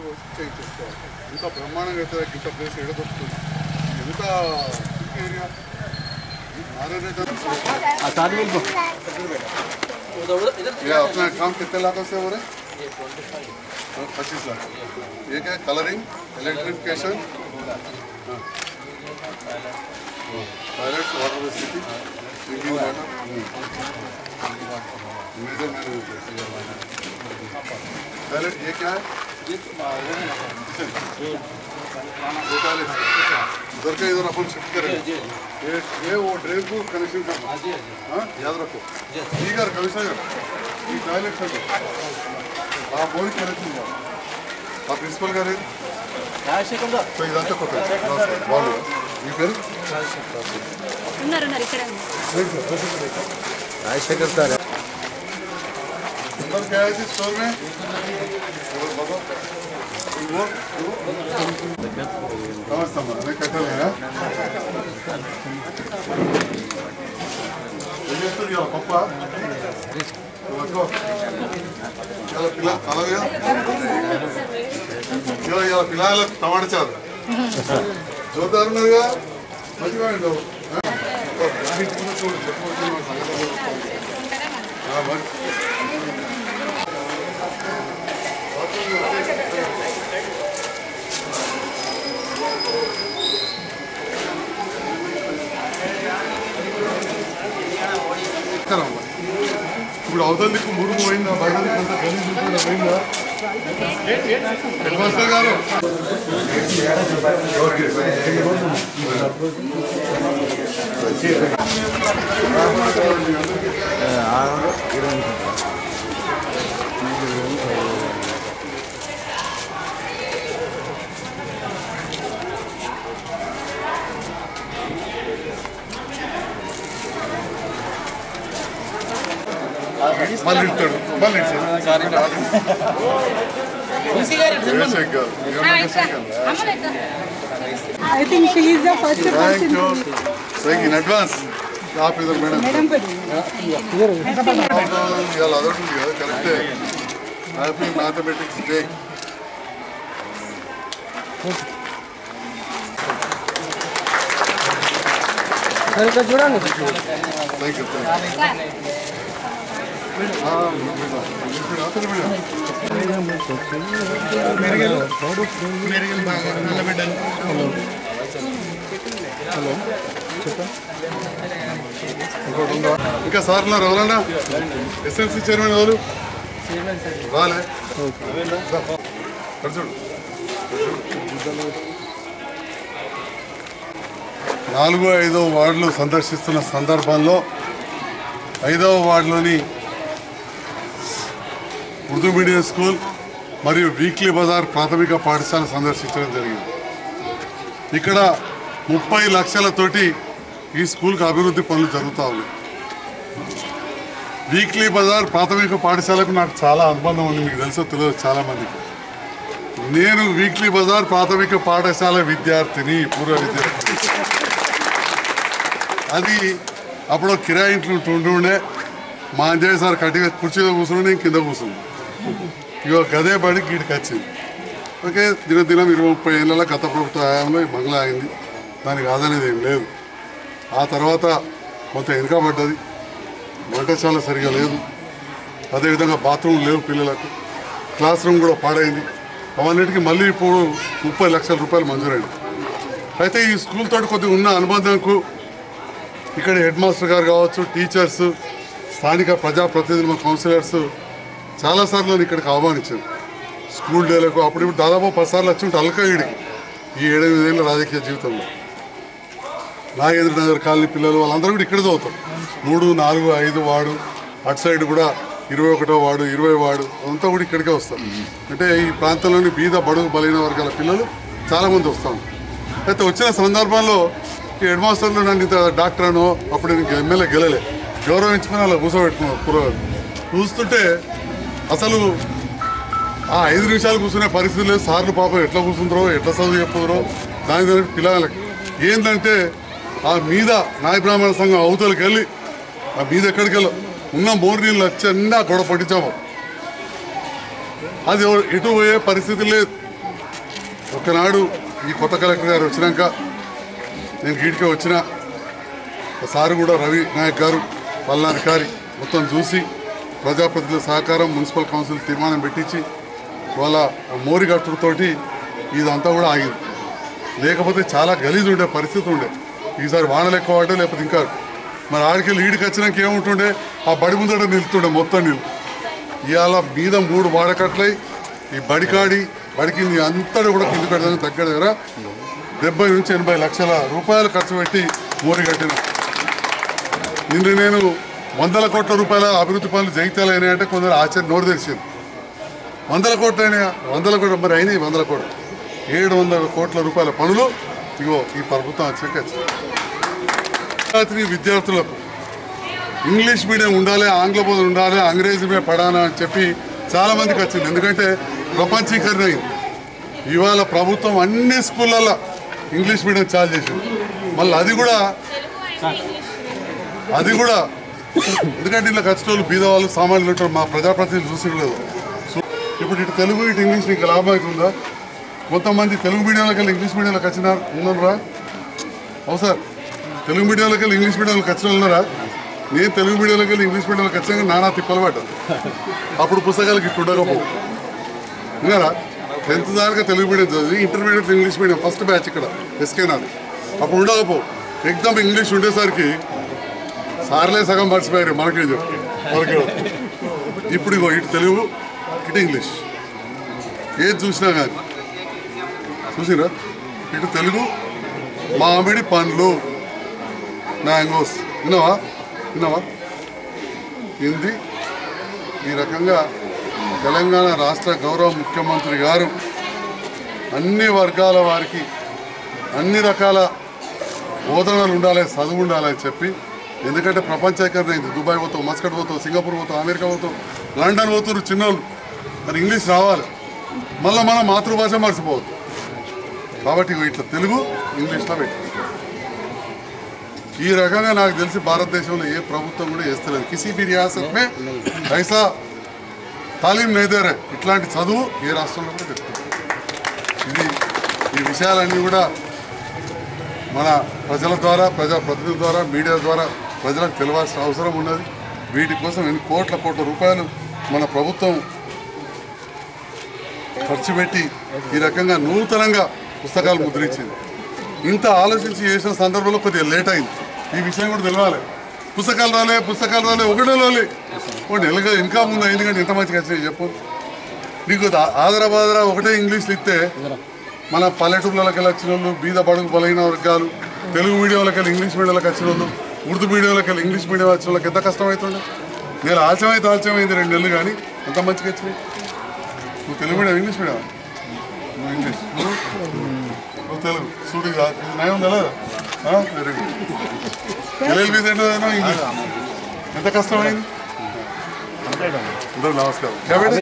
చేయించేసుకోవాలి ఇంత బ్రహ్మాండంగా అయితే ఇంత ప్లేస్ ఎడ దొరుకుతుంది ఎంత ఏరియా ये अपना काम कितने लाखों से हो रहा है पच्चीस लाख ये क्या colouring electrification toilets water facility drinking water major toilet ये क्या है ये टॉयलेट उधर का इधर अपन शिफ्ट करेंगे ये ये वो ड्रेन को कनेक्शन करना हाँ याद रखो ठीक है कमिश्नर ఈ టాయిలెట్స్ అండి ఆ బోర్డు కనెక్షన్ ఇవ్వాలి. ఆ ప్రిన్సిపల్ గారు ఏది? సో ఇదంతా కొత్త బాగుంది మీ పేరు ఉన్నారు ఉన్నారు ఇక్కడ రాజశేఖర్ సార్ नंबर क्या है जी स्टोर में वो बताओ वो वो समझता मैं कटल है రిజిస్టర్ చేయాలి పప్ప పట్టుకో ఇలా పిల్ల అలాగే ఇలా ఇలా పిల్లలు టమాటా చారు చూద్దారు ఉన్నారుగా మంచిగా ఉండు చూడు మరి ఎక్కడమ్మా? ఇప్పుడు అవతల దిక్కు మురుగు పోయిందా బయట దిక్కు అంతా గలీజ్ ఉంటుందా పోయిందా హెడ్ మాస్టర్ గారు మళ్ళీ ఇస్తాడు మళ్ళీ ఇస్తాడు జయశేఖర్ గారు ఏమన్నా Jayashekar I think she is the first Thank person. you. Thank you in advance. आप इधर मैडम Madam, ఇవాళ అదొకటి కదా కరెక్టే హ్యాపీ మ్యాథమెటిక్స్ డే ఇక్కడ చూడండి థ్యాంక్ యూ ఇంకా సార్ ఉన్నారు ఎవరన్నా ఎస్ఎంసీ చైర్మన్ ఎవరు రాలే దా. ఇక్కడ చూడు నాలుగు ఐదో వార్డులు సందర్శిస్తున్న సందర్భంలో ఐదవ వార్డులోని ఉర్దూ మీడియం స్కూల్ మరియు వీక్లీ బజార్ ప్రాథమిక పాఠశాల సందర్శించడం జరిగింది ఇక్కడ ముప్పై లక్షలతోటి ఈ స్కూల్కి అభివృద్ధి పనులు జరుగుతూ ఉన్నాయి వీక్లీ బజార్ ప్రాథమిక పాఠశాలకు నాకు చాలా అనుబంధం ఉంది మీకు తెలుసో తెలియదు చాలా మందికి నేను వీక్లీ బజార్ ప్రాథమిక పాఠశాల విద్యార్థిని పూర్వ విద్యార్థి అది అప్పుడు కిరాయి ఇంట్లో ఉంటుండే మా అంజయ్య సార్ కట్టిగా కుర్చీలో కూర్చుని నేను కింద కూర్చున్నాను ఇగో గదే పడి గీడికి వచ్చింది ఓకే దినదినం ఇరవై ముప్పై ఏళ్ళ గత ప్రభుత్వ హయాంలో ఈ బంగ్లా అయింది దానికి కాదనేది ఏం లేదు ఆ తర్వాత కొంత వెనుకబడ్డది వంటశాల సరిగా లేదు అదేవిధంగా బాత్రూమ్ లేవు పిల్లలకు క్లాస్ రూమ్ కూడా పాడైంది అవన్నిటికీ మళ్ళీ ఇప్పుడు ముప్పై లక్షల రూపాయలు మంజూరైంది అయితే ఈ స్కూల్ తోటి కొద్దిగా ఉన్న అనుబంధంకు ఇక్కడ హెడ్ మాస్టర్ గారు కావచ్చు టీచర్స్ స్థానిక ప్రజాప్రతినిధులు మా కౌన్సిలర్స్ చాలాసార్లు నన్ను ఇక్కడికి ఆహ్వానించారు స్కూల్ డేలకు అప్పుడు ఇప్పుడు దాదాపు పదిసార్లు వచ్చి ఉంటే అల్కా ఈడికి ఈ ఏడెనిమిదేళ్ళ రాజకీయ జీవితంలో నాగేంద్ర నగర్ కాలనీ పిల్లలు వాళ్ళందరూ కూడా ఇక్కడ చదువుతారు మూడు నాలుగు ఐదు వార్డు అటు సైడ్ కూడా ఇరవై ఒకటో వార్డు ఇరవై వార్డు అంతా కూడా ఇక్కడికే వస్తారు అంటే ఈ ప్రాంతంలోని బీద బడుగు బలైన వర్గాల పిల్లలు చాలామంది వస్తాం అయితే వచ్చిన సందర్భంలో ఈ హెడ్ మాస్టర్లు నన్ను ఇంత డాక్టర్ అనో అప్పుడు నేను ఎమ్మెల్యే గెలలే గౌరవించుకుని అలా కూర్చోబెట్టుకున్నారు కుర్రవాడు చూస్తుంటే అసలు ఆ ఐదు నిమిషాలు కూర్చునే పరిస్థితి లేదు సార్లు పాపం ఎట్లా కూర్చుంటారో ఎట్లా చదువు చెప్పుదరో దాని దానికి పిల్లలకి ఏంటంటే ఆ మీద నాయ బ్రాహ్మణ సంఘం అవతలకి వెళ్ళి ఆ మీద ఎక్కడికి వెళ్ళి ఉన్న మోరు నీళ్ళు వచ్చి అన్నీ ఆ గొడవ పట్టించాము అది ఎవరు- ఎటు పోయే పరిస్థితి లేదు ఒకనాడు ఈ కొత్త కలెక్టర్ గారు వచ్చినాక నేను గీడికే వచ్చిన సారు కూడా రవి నాయక్ గారు పల్లాధికారి మొత్తం చూసి ప్రజాప్రతినిధుల సహకారం మున్సిపల్ కౌన్సిల్ తీర్మానం పెట్టించి వాళ్ళ మోరిగట్టుతోటి ఇదంతా కూడా ఆగింది లేకపోతే చాలా గలీజ్ ఉండే పరిస్థితి ఉండే ఈసారి వానలు ఎక్కువ పడ్డా లేకపోతే ఇంకా మరి ఆడికి ఈడికి వచ్చినాక ఏముంటుండే ఆ బడి ముందట నిలుతుండే మొత్తం నీళ్ళు ఇవాళ మీద మూడు వాడకట్లై ఈ బడికాడి బడికింది అంతటి కూడా కింది పెట్టడానికి దగ్గర దగ్గర డెబ్బై నుంచి ఎనభై లక్షల రూపాయలు ఖర్చు పెట్టి మోరి కట్టిన నిన్న నేను వందల కోట్ల రూపాయల అభివృద్ధి పనులు జగిత్యాలైనాయి అంటే కొందరు ఆశ్చర్య నోరు తెరిచింది వందల కోట్లు అయినాయా వందల కోట్లు మరి అయినాయి వందల కోట్లు ఏడు వందల కోట్ల రూపాయల పనులు ఇగో ఈ ప్రభుత్వం వచ్చాక వచ్చింది. విద్యార్థిని విద్యార్థులకు ఇంగ్లీష్ మీడియం ఉండాలి ఆంగ్ల బోధన ఉండాలి అంగ్రేజీ మీద పడానా అని చెప్పి చాలా మందికి వచ్చింది ఎందుకంటే ప్రపంచీకరణ అయింది ఇవాళ ప్రభుత్వం అన్ని స్కూళ్ళల్లో ఇంగ్లీష్ మీడియం చాలు చేసింది మళ్ళీ అది కూడా అది కూడా ఎందుకంటే ఇలా ఖర్చు వాళ్ళు బీద వాళ్ళు సామాన్యులు ఉంటారు మా ప్రజాప్రతినిధులు చూసి లేదు సో ఇప్పుడు ఇటు తెలుగు ఇటు ఇంగ్లీష్ నీకు లాభం అవుతుందా కొంతమంది తెలుగు మీడియంలోకి వెళ్ళి ఇంగ్లీష్ మీడియంలోకి వచ్చిన ఉన్నారా అవు సార్ తెలుగు మీడియంలోకి వెళ్ళి ఇంగ్లీష్ మీడియంలోకి వచ్చిన వాళ్ళు ఉన్నారా నేను తెలుగు మీడియంలోకి వెళ్ళి ఇంగ్లీష్ మీడియంలోకి వచ్చాక నానా తిప్పలు పడ్డాను అప్పుడు పుస్తకాలకి ఇట్టు ఉండకపోవు విన్నారా టెన్త్ దాకా తెలుగు మీడియం చదివి intermediate English medium first batch ఇక్కడ ఎస్కే నాది అప్పుడు ఉండకపో ఎగ్జామ్ ఇంగ్లీష్ ఉండేసరికి సార్లే సగం మర్చిపోయారు మనకే చెప్పి మనకే ఇప్పుడు ఇగో ఇటు తెలుగు ఇటు ఇంగ్లీష్ ఏది చూసినా కానీ చూసిరా ఇటు తెలుగు మామిడి పండ్లు మ్యాంగోస్ విన్నావా విన్నావా హిందీ ఈ రకంగా తెలంగాణ రాష్ట్ర గౌరవ ముఖ్యమంత్రి గారు అన్ని వర్గాల వారికి అన్ని రకాల బోధనలు ఉండాలి చదువు ఉండాలి అని చెప్పి ఎందుకంటే ప్రపంచీకరణ అయింది దుబాయ్ పోతావు మస్కట్ పోతావు సింగపూర్ పోతావు అమెరికా పోతావు లండన్ పోతున్నారు చిన్నోళ్ళు మరి ఇంగ్లీష్ రావాలి మళ్ళీ మన మాతృభాష మర్చిపోవద్దు కాబట్టి ఇగో ఇట్లా తెలుగు ఇంగ్లీష్లో పెట్టి ఈ రకంగా నాకు తెలిసి భారతదేశంలో ఏ ప్రభుత్వం కూడా చేస్తలేదు కిసి బి రియాసత్ మే ఐసా తాలీం నైదేరే ఇట్లాంటి చదువు ఏ రాష్ట్రంలో కూడా చెప్తుంది ఇది ఈ విషయాలన్నీ కూడా మన ప్రజల ద్వారా ప్రజా ప్రతినిధుల ద్వారా మీడియా ద్వారా ప్రజలకు తెలియాల్సిన అవసరం ఉన్నది వీటి కోసం ఎన్ని కోట్ల కోట్ల రూపాయలు మన ప్రభుత్వం ఖర్చు పెట్టి ఈ రకంగా నూతనంగా పుస్తకాలు ముద్రించింది ఇంత ఆలోచించి చేసిన సందర్భంలో కొద్దిగా లేట్ అయింది ఈ విషయం కూడా తెలియాలి పుస్తకాలు రాలే పుస్తకాలు రాలే ఒకటే రాలే ఒక నెలగా ఇంకా ముందు అయింది కానీ ఎంత మంచిగా వచ్చినాయి చెప్పు నీకు ఆ- ఆదరా బాదరా ఒకటే ఇంగ్లీష్లు ఇస్తే మన పల్లెటూర్లకి వెళ్ళి వచ్చిన వాళ్ళు బీద బడుగు బలైన వర్గాలు తెలుగు మీడియంలోకి వెళ్ళి ఇంగ్లీష్ మీడియంలోకి వచ్చిన వాళ్ళు ఉర్దూ మీడియంలోకి వెళ్ళి ఇంగ్లీష్ మీడియం వచ్చిన వాళ్ళకి ఎంత కష్టం అవుతుండే నేను ఆలస్యమైతే ఆలస్యమైంది రెండు నెలలు కానీ ఎంత మంచిగా వచ్చినాయి నువ్వు తెలుగు మీడియం ఇంగ్లీష్ మీడియం నువ్వు ఇంగ్లీష్ నువ్వు నువ్వు తెలుగు షూటింగ్ ఇది నయం తెలియదు వెరీ గుడ్ ఎల్ఎల్బీ ఏంటో ఇంగ్లీష్ ఎంత కష్టమైంది అందరూ నమస్కారం కాబట్టి